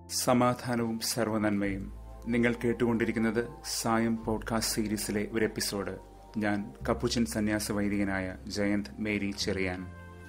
സമാധാനവും സർവനന്മയും നിങ്ങൾ കേട്ടുകൊണ്ടിരിക്കുന്നത് സായം പോഡ്കാസ്റ്റ് സീരീസിലെ ഒരു എപ്പിസോഡ് ഞാൻ കപ്പുച്ചൻ സന്യാസ വൈദികനായ ജയന്ത് മേരി ചെറിയാൻ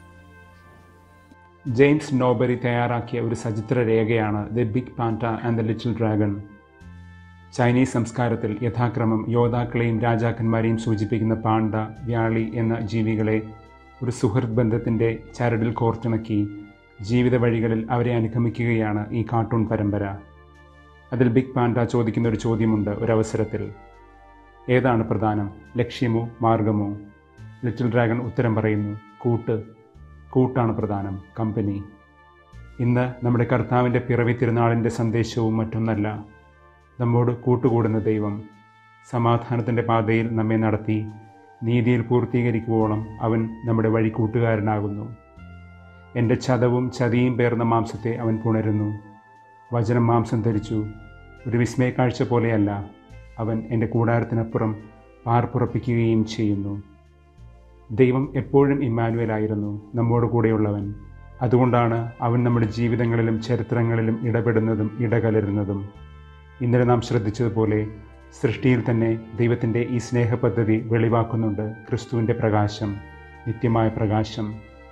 ജെയിംസ് നോബറി തയ്യാറാക്കിയ ഒരു സചിത്ര രേഖയാണ് the big panda and the little dragon Chinese സംസ്കാരത്തിൽ യഥാക്രമം യോദ്ധാക്കളെയും രാജാക്കന്മാരെയും സൂചിപ്പിക്കുന്ന പാണ്ഡ വ്യാളി എന്ന ജീവികളെ ഒരു സുഹൃത്ത് ബന്ധത്തിൻ്റെ ചരടിൽ കോർത്തിണക്കി ജീവിത വഴികളിൽ അവരെ അനുഗമിക്കുകയാണ് ഈ കാർട്ടൂൺ പരമ്പര അതിൽ ബിഗ് പാൻഡ ചോദിക്കുന്ന ഒരു ചോദ്യമുണ്ട് ഒരവസരത്തിൽ ഏതാണ് പ്രധാനം ലക്ഷ്യമോ മാർഗമോ ലിറ്റിൽ ഡ്രാഗൺ ഉത്തരം പറയുന്നു കൂട്ട് കൂട്ടാണ് പ്രധാനം കമ്പനി ഇന്ന് നമ്മുടെ കർത്താവിൻ്റെ പിറവി തിരുനാളിൻ്റെ സന്ദേശവും മറ്റൊന്നല്ല നമ്മോട് കൂട്ടുകൂടുന്ന ദൈവം സമാധാനത്തിൻ്റെ പാതയിൽ നമ്മെ നടത്തി നീതിയിൽ പൂർത്തീകരിക്കുവോളം അവൻ നമ്മുടെ വഴി കൂട്ടുകാരനാകുന്നു എൻ്റെ ചതവും ചതിയും പേർന്ന മാംസത്തെ അവൻ പുണരുന്നു വചനം മാംസം ധരിച്ചു ഒരു വിസ്മയ കാഴ്ച പോലെയല്ല അവൻ എൻ്റെ കൂടാരത്തിനപ്പുറം പാർപ്പുറപ്പിക്കുകയും ചെയ്യുന്നു ദൈവം എപ്പോഴും ഇമ്മാനുവലായിരുന്നു നമ്മോട് കൂടെയുള്ളവൻ അതുകൊണ്ടാണ് അവൻ നമ്മുടെ ജീവിതങ്ങളിലും ചരിത്രങ്ങളിലും ഇടപെടുന്നതും ഇടകലരുന്നതും ഇന്നലെ നാം ശ്രദ്ധിച്ചതുപോലെ സൃഷ്ടിയിൽ തന്നെ ദൈവത്തിൻ്റെ ഈ സ്നേഹ പദ്ധതി വെളിവാക്കുന്നുണ്ട് ക്രിസ്തുവിൻ്റെ പ്രകാശം നിത്യമായ പ്രകാശം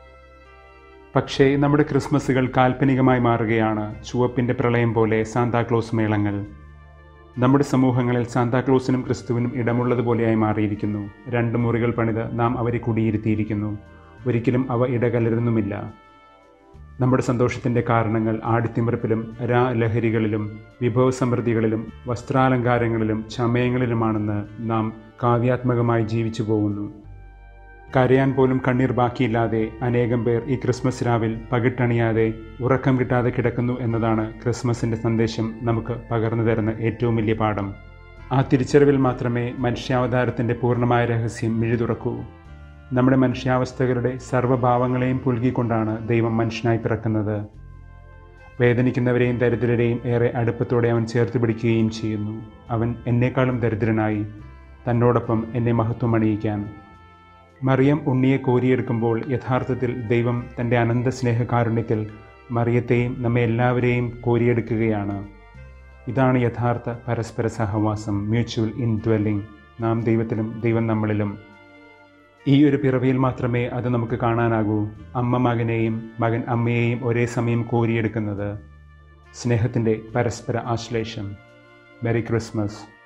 പക്ഷേ നമ്മുടെ ക്രിസ്മസുകൾ കാൽപ്പനികമായി മാറുകയാണ് ചുവപ്പിൻ്റെ പ്രളയം പോലെ സാന്താക്ലോസ് മേളങ്ങൾ നമ്മുടെ സമൂഹങ്ങളിൽ സാന്താക്ലോസിനും ക്രിസ്തുവിനും ഇടമുള്ളതുപോലെയായി മാറിയിരിക്കുന്നു രണ്ട് മുറികൾ പണിത് നാം അവരെ കുടിയിരുത്തിയിരിക്കുന്നു ഒരിക്കലും അവ ഇടകലരുന്നുമില്ല നമ്മുടെ സന്തോഷത്തിൻ്റെ കാരണങ്ങൾ ആടിത്തിമിറപ്പിലും രാലഹരികളിലും വിഭവസമൃദ്ധികളിലും വസ്ത്രാലങ്കാരങ്ങളിലും ചമയങ്ങളിലുമാണെന്ന് നാം കാവ്യാത്മകമായി ജീവിച്ചു പോകുന്നു കരയാൻ പോലും കണ്ണീർ ബാക്കിയില്ലാതെ അനേകം പേർ ഈ ക്രിസ്മസ് രാവിൽ പകിട്ടണിയാതെ ഉറക്കം കിട്ടാതെ കിടക്കുന്നു എന്നതാണ് ക്രിസ്മസിൻ്റെ സന്ദേശം നമുക്ക് പകർന്നു തരുന്ന ഏറ്റവും വലിയ പാഠം ആ തിരിച്ചറിവിൽ മാത്രമേ മനുഷ്യാവതാരത്തിൻ്റെ പൂർണ്ണമായ രഹസ്യം മിഴിതുറക്കൂ നമ്മുടെ മനുഷ്യാവസ്ഥകളുടെ സർവ്വഭാവങ്ങളെയും പുൽകിക്കൊണ്ടാണ് ദൈവം മനുഷ്യനായി പിറക്കുന്നത് വേദനിക്കുന്നവരെയും ദരിദ്രരെയും ഏറെ അടുപ്പത്തോടെ അവൻ ചേർത്ത് പിടിക്കുകയും ചെയ്യുന്നു അവൻ എന്നെക്കാളും ദരിദ്രനായി തന്നോടൊപ്പം എന്നെ മഹത്വം അണിയിക്കാൻ മറിയം ഉണ്ണിയെ കോരിയെടുക്കുമ്പോൾ യഥാർത്ഥത്തിൽ ദൈവം തൻ്റെ അനന്ത സ്നേഹകാരുണ്യത്തിൽ മറിയത്തെയും നമ്മെ എല്ലാവരെയും കോരിയെടുക്കുകയാണ് ഇതാണ് യഥാർത്ഥ പരസ്പര സഹവാസം മ്യൂച്വൽ ഇൻഡ്വെല്ലിംഗ് നാം ദൈവത്തിലും ദൈവം നമ്മളിലും ഈ ഒരു പിറവിയിൽ മാത്രമേ അത് നമുക്ക് കാണാനാകൂ അമ്മ മകനെയും മകൻ അമ്മയെയും ഒരേ സമയം കോരിയെടുക്കുന്നത് സ്നേഹത്തിൻ്റെ പരസ്പര ആശ്ലേഷം മെറി ക്രിസ്മസ്